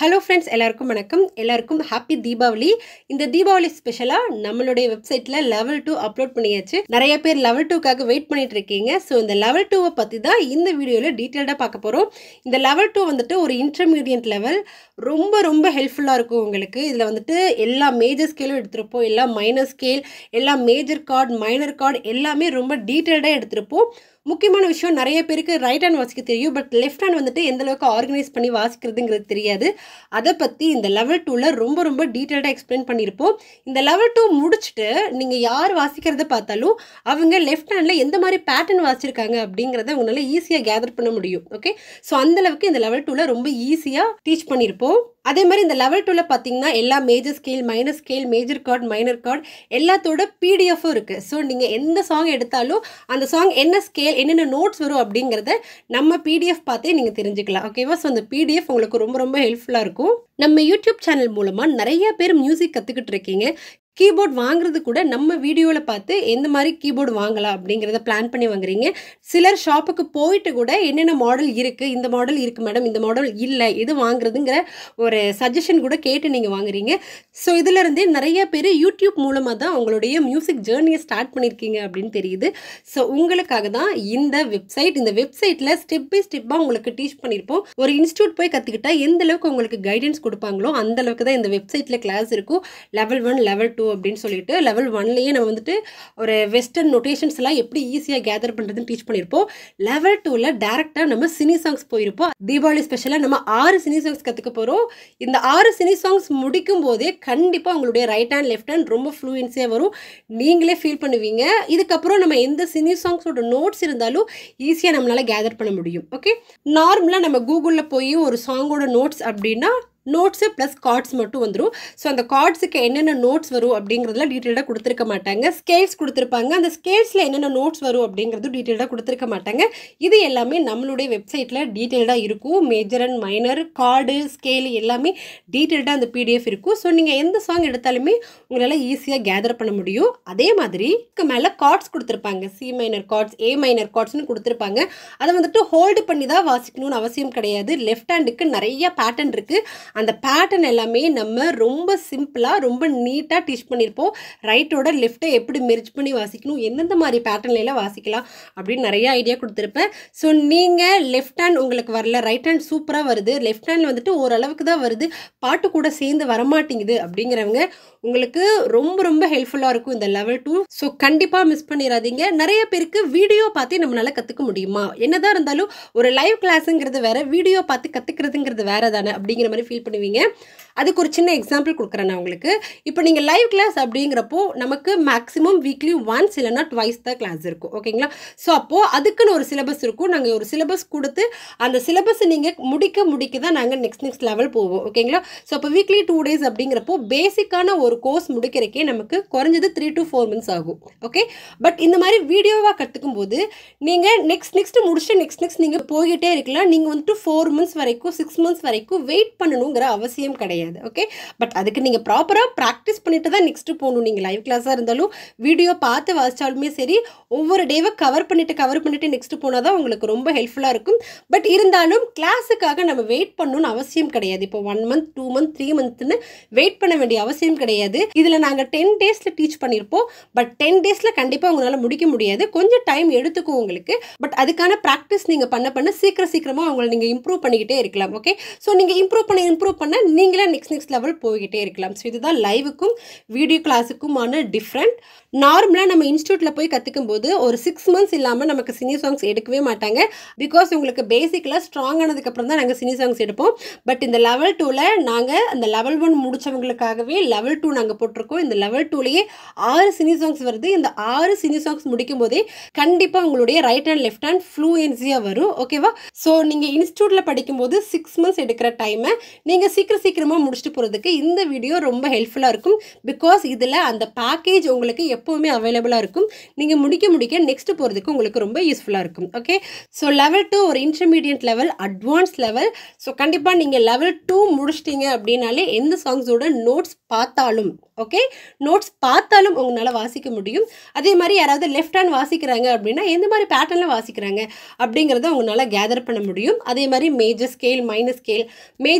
hello friends எல்லாருக்கும் வணக்கம் எல்லாருக்கும் ஹாப்பி தீபாவளி இந்த தீபாவளி ஸ்பெஷலாக நம்மளுடைய வெப்சைட்டில் லெவல் டூ அப்லோட் பண்ணியாச்சு நிறைய பேர் லெவல் டூக்காக வெயிட் பண்ணிட்டு இருக்கீங்க ஸோ இந்த லெவல் டூவை பற்றி தான் இந்த வீடியோவில் டீட்டெயில்டாக பார்க்க போகிறோம் இந்த லெவல் டூ வந்துட்டு ஒரு இன்டர்மீடியட் லெவல் ரொம்ப ரொம்ப ஹெல்ப்ஃபுல்லாக இருக்கும் உங்களுக்கு இதில் வந்துட்டு எல்லா மேஜர் ஸ்கேலும் எடுத்திருப்போம் எல்லா மைனர் ஸ்கேல் எல்லா மேஜர் கார்டு மைனர் கார்டு எல்லாமே ரொம்ப டீட்டெயில்டாக எடுத்திருப்போம் முக்கியமான விஷயம் நிறைய பேருக்கு ரைட் ஹேண்ட் வாசிக்க தெரியும் பட் லெஃப்ட் ஹேண்ட் வந்துட்டு எந்த அளவுக்கு ஆர்கனைஸ் பண்ணி வாசிக்கிறதுங்கிறது தெரியாது அதை பற்றி இந்த லெவல் டூவில் ரொம்ப ரொம்ப டீட்டெயில்டாக எக்ஸ்பிளைன் பண்ணியிருப்போம் இந்த லெவல் டூ முடிச்சுட்டு நீங்கள் யார் வாசிக்கிறத பார்த்தாலும் அவங்க லெஃப்ட் ஹேண்டில் எந்த மாதிரி பேட்டர்ன் வாசிச்சிருக்காங்க அப்படிங்கிறத உங்களால் ஈஸியாக கேதர் பண்ண முடியும் ஓகே ஸோ அந்தளவுக்கு இந்த லெவல் டூவில் ரொம்ப ஈஸியாக டீச் பண்ணியிருப்போம் அதே மாதிரி இந்த லெவல் டூவில் பார்த்தீங்கன்னா எல்லா major scale minor scale major chord minor chord எல்லாத்தோட பிடிஎஃப்பும் இருக்குது ஸோ நீங்கள் எந்த சாங் எடுத்தாலும் அந்த சாங் என்ன ஸ்கேல் என்னென்ன நோட்ஸ் வரும் அப்படிங்கிறத நம்ம பிடிஎஃப் பார்த்தே நீங்கள் தெரிஞ்சுக்கலாம் ஓகேவா ஸோ அந்த பிடிஎஃப் உங்களுக்கு ரொம்ப ரொம்ப ஹெல்ப்ஃபுல்லாக இருக்கும் நம்ம யூடியூப் சேனல் மூலமாக நிறைய பேர் மியூசிக் கற்றுக்கிட்டு இருக்கீங்க கீபோர்ட் வாங்குறது கூட நம்ம வீடியோவில் பார்த்து எந்த மாதிரி கீபோர்டு வாங்கலாம் அப்படிங்கிறத பிளான் பண்ணி வாங்குறீங்க சிலர் ஷாப்புக்கு போயிட்டு கூட என்னென்ன மாடல் இருக்குது இந்த மாடல் இருக்குது மேடம் இந்த மாடல் இல்லை எது வாங்குறதுங்கிற ஒரு சஜஷன் கூட கேட்டு நீங்கள் வாங்குறீங்க ஸோ இதிலிருந்தே நிறைய பேர் யூடியூப் மூலமாக தான் உங்களுடைய மியூசிக் ஜேர்னியை ஸ்டார்ட் பண்ணியிருக்கீங்க அப்படின்னு தெரியுது ஸோ உங்களுக்காக தான் இந்த வெப்சைட் இந்த வெப்சைட்டில் ஸ்டெப் பை ஸ்டெப்பாக உங்களுக்கு டீச் பண்ணியிருப்போம் ஒரு இன்ஸ்டியூட் போய் கற்றுக்கிட்டா எந்த அளவுக்கு உங்களுக்கு கைடன்ஸ் கொடுப்பாங்களோ அந்த அளவுக்கு தான் இந்த வெப்சைட்டில் கிளாஸ் இருக்கும் லெவல் ஒன் லெவல் டூ அப்படின்னு சொல்லிட்டு லெவல் ஒன்லேயே நம்ம வந்துட்டு ஒரு வெஸ்டர்ன் நொட்டேஷன்ஸ் எல்லாம் எப்படி ஈஸியாக கேதர் பண்ணுறதுன்னு டீச் பண்ணியிருப்போம் லெவல் டூவில் டேரெக்டாக நம்ம சினி சாங்ஸ் போயிருப்போம் தீபாவளி ஸ்பெஷலாக நம்ம ஆறு சினி சாங்ஸ் கற்றுக்க போகிறோம் இந்த ஆறு சினி சாங்ஸ் முடிக்கும் போதே கண்டிப்பாக உங்களுடைய ரைட் ஹேண்ட் லெஃப்ட் ஹேண்ட் ரொம்ப ஃப்ளூயன்ஸியாக வரும் நீங்களே ஃபீல் பண்ணுவீங்க இதுக்கப்புறம் நம்ம எந்த சினி சாங்ஸோட நோட்ஸ் இருந்தாலும் ஈஸியாக நம்மளால் கேதர் பண்ண முடியும் ஓகே நார்மலாக நம்ம கூகுளில் போய் ஒரு சாங்கோட நோட்ஸ் அப்படின்னா நோட்ஸு ப்ளஸ் கார்ட்ஸ் மட்டும் வந்துடும் ஸோ அந்த கார்ட்ஸுக்கு என்னென்ன நோட்ஸ் வரும் அப்படிங்கிறதுலாம் டீட்டெயிலாக கொடுத்துருக்க மாட்டாங்க ஸ்கேல்ஸ் கொடுத்துருப்பாங்க அந்த ஸ்கேல்ஸில் என்னென்ன நோட்ஸ் வரும் அப்படிங்கிறது டீட்டெயிலாக கொடுத்துருக்க மாட்டாங்க இது எல்லாமே நம்மளுடைய வெப்சைட்டில் டீட்டெயில்டாக இருக்கும் major and minor chord scale எல்லாமே டீட்டெயில்டாக அந்த பிடிஎஃப் இருக்கும் ஸோ நீங்கள் எந்த சாங் எடுத்தாலுமே உங்களால் ஈஸியாக கேதர் பண்ண முடியும் அதே மாதிரி இதுக்கு மேலே கார்ட்ஸ் கொடுத்துருப்பாங்க C minor chords A minor கார்ட்ஸ்னு கொடுத்துருப்பாங்க அதை வந்துட்டு ஹோல்டு பண்ணி தான் வாசிக்கணும்னு அவசியம் கிடையாது லெஃப்ட் ஹேண்டுக்கு நிறைய பேட்டர்ன் இருக்குது அந்த பேட்டர்ன் எல்லாமே நம்ம ரொம்ப சிம்பிளாக ரொம்ப நீட்டாக டீச் பண்ணியிருப்போம் ரைட்டோட லெஃப்ட்டை எப்படி மெர்ஜ் பண்ணி வாசிக்கணும் எந்தெந்த மாதிரி பேட்டர்ன்லாம் வாசிக்கலாம் அப்படின்னு நிறைய ஐடியா கொடுத்துருப்பேன் ஸோ நீங்கள் லெஃப்ட் ஹேண்ட் உங்களுக்கு வரல ரைட் ஹேண்ட் சூப்பராக வருது லெஃப்ட் ஹேண்ட் வந்துட்டு ஓரளவுக்கு தான் வருது பாட்டு கூட சேர்ந்து வரமாட்டேங்குது அப்படிங்கிறவங்க உங்களுக்கு ரொம்ப ரொம்ப ஹெல்ப்ஃபுல்லாக இருக்கும் இந்த லெவல் டூ ஸோ கண்டிப்பாக மிஸ் பண்ணிடாதீங்க நிறைய பேருக்கு வீடியோ பார்த்தே நம்மளால் கற்றுக்க முடியுமா என்னதான் இருந்தாலும் ஒரு லைவ் கிளாஸுங்கிறது வேற வீடியோ பார்த்து கற்றுக்கிறதுங்கிறது வேற தானே அப்படிங்கிற மாதிரி ஃபீல் பண்ணுவீங்க அதுக்கு ஒரு சின்ன எக்ஸாம்பிள் கொடுக்குறேன் நான் உங்களுக்கு இப்போ நீங்கள் லைவ் கிளாஸ் அப்படிங்கிறப்போ நமக்கு மேக்ஸிமம் வீக்லி ஒன்ஸ் இல்லைனா ட்வைஸ் தான் கிளாஸ் இருக்கும் ஓகேங்களா ஸோ அப்போது அதுக்குன்னு ஒரு சிலபஸ் இருக்கும் நாங்கள் ஒரு சிலபஸ் கொடுத்து அந்த சிலபஸை நீங்கள் முடிக்க முடிக்க தான் நாங்கள் நெக்ஸ்ட் நெக்ஸ்ட் லெவல் போவோம் ஓகேங்களா ஸோ அப்போ வீக்லி டூ டேஸ் அப்படிங்கிறப்போ பேசிக்கான ஒரு கோர்ஸ் முடிக்கிறக்கே நமக்கு குறைஞ்சது த்ரீ டு ஃபோர் மந்த்ஸ் ஆகும் ஓகே பட் இந்த மாதிரி வீடியோவாக கற்றுக்கும் போது நீங்கள் நெக்ஸ்ட் நெக்ஸ்ட் முடிச்சுட்டு நெக்ஸ்ட் நெக்ஸ்ட் நீங்கள் போய்கிட்டே இருக்கலாம் நீங்கள் வந்துட்டு ஃபோர் மந்த்ஸ் வரைக்கும் சிக்ஸ் மந்த்ஸ் வரைக்கும் வெயிட் பண்ணணுங்கிற அவசியம் கிடையாது ஓகே பட் அதுக்கு நீங்கள் ப்ராப்பராக ப்ராக்டிஸ் பண்ணிட்டு தான் நெக்ஸ்ட்டு போகணும் நீங்கள் லைவ் கிளாஸாக இருந்தாலும் வீடியோ பார்த்து வாசித்தாலுமே சரி ஒவ்வொரு டேவை கவர் பண்ணிவிட்டு கவர் பண்ணிவிட்டு நெக்ஸ்ட்டு போனால் தான் உங்களுக்கு ரொம்ப ஹெல்ப்ஃபுல்லாக இருக்கும் பட் இருந்தாலும் கிளாஸுக்காக நம்ம வெயிட் பண்ணணும்னு அவசியம் கிடையாது இப்போ one month two month three மந்த்னு வெயிட் பண்ண வேண்டிய அவசியம் கிடையாது இதில் நாங்கள் டென் டேஸில் டீச் பண்ணியிருப்போம் பட் டென் டேஸில் கண்டிப்பாக உங்களால் முடிக்க முடியாது கொஞ்சம் டைம் எடுத்துக்கும் உங்களுக்கு பட் அதுக்கான ப்ராக்டிஸ் நீங்கள் பண்ண பண்ண சீக்கிரம் சீக்கிரமாக உங்களை நீங்கள் இம்ப்ரூவ் பண்ணிக்கிட்டே இருக்கலாம் ஓகே ஸோ நீங்கள் இம்ப்ரூவ் பண்ண இம்ப்ரூவ் பண்ண நீங்களே நெக்ஸ்ட் நெக்ஸ்ட் லெவல் போய்கிட்டே இருக்கலாம் ஸோ இதுதான் லைவுக்கும் வீடியோ கிளாஸுக்குமான டிஃப்ரெண்ட் நார்மலாக நம்ம இன்ஸ்டியூட்டில் போய் கற்றுக்கும் போது ஒரு சிக்ஸ் மந்த்ஸ் இல்லாமல் நமக்கு சினி சாங்ஸ் எடுக்கவே மாட்டாங்க பிகாஸ் உங்களுக்கு பேசிக்கலாக ஸ்ட்ராங் ஆனதுக்கப்புறம் தான் நாங்கள் சினி சாங்ஸ் எடுப்போம் பட் இந்த லெவல் டூவில் நாங்கள் அந்த லெவல் ஒன் முடித்தவங்களுக்காகவே லெவல் டூ நாங்கள் போட்டிருக்கோம் இந்த லெவல் டூலேயே ஆறு சினி சாங்ஸ் வருது இந்த ஆறு சினி சாங்ஸ் முடிக்கும் போதே கண்டிப்பாக உங்களுடைய ரைட் ஹேண்ட் லெஃப்ட் ஹேண்ட் ஃப்ளூயன்சியாக வரும் ஓகேவா ஸோ நீங்கள் இன்ஸ்டியூட்டில் படிக்கும்போது சிக்ஸ் மந்த்ஸ் எடுக்கிற டைமை நீங்கள் சீக்கிரம் சீக்கிரமாக முடிச்சுட்டு போகிறதுக்கு இந்த வீடியோ ரொம்ப ஹெல்ப்ஃபுல்லாக இருக்கும் பிகாஸ் இதில் அந்த பேக்கேஜ் உங்களுக்கு எப்போவுமே அவைலபிளாக இருக்கும் நீங்கள் முடிக்க முடிக்க நெக்ஸ்ட் போகிறதுக்கு உங்களுக்கு ரொம்ப யூஸ்ஃபுல்லாக இருக்கும் ஓகே ஸோ லெவல் டூ ஒரு intermediate level advance level so கண்டிப்பாக நீங்கள் லெவல் டூ முடிச்சிட்டிங்க அப்படின்னாலே எந்த சாங்ஸோட நோட்ஸ் பார்த்தாலும் ஓகே நோட்ஸ் பார்த்தாலும் உங்களால் வாசிக்க முடியும் அதே மாதிரி யாராவது லெஃப்ட் ஹேண்ட் வாசிக்கிறாங்க அப்படின்னா எந்த மாதிரி பேட்டர்னில் வாசிக்கிறாங்க அப்படிங்கிறத உங்களால் கேதர் பண்ண முடியும் அதே மாதிரி major scale minor scale major chord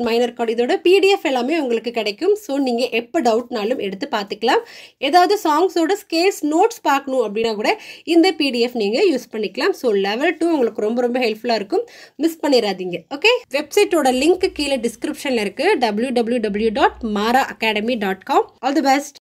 chord minor chord இதோட பிடிஎஃப் எல்லாமே உங்களுக்கு கிடைக்கும் ஸோ நீங்கள் எப்போ டவுட்னாலும் எடுத்து பார்த்துக்கலாம் ஏதாவது சாங்ஸோட ஸ்கேல்ஸ் நோட்ஸ் பார்க்கணும் அப்படின்னா கூட இந்த பிடிஎஃப் நீங்கள் யூஸ் பண்ணிக்கலாம் ஸோ லெவல் டூ உங்களுக்கு ரொம்ப ரொம்ப ஹெல்ப்ஃபுல்லாக இருக்கும் மிஸ் பண்ணிடாதீங்க ஓகே வெப்சைட்டோட லிங்க் கீழே டிஸ்கிரிப்ஷனில் இருக்குது W W W dot Mara Academy dot com all the best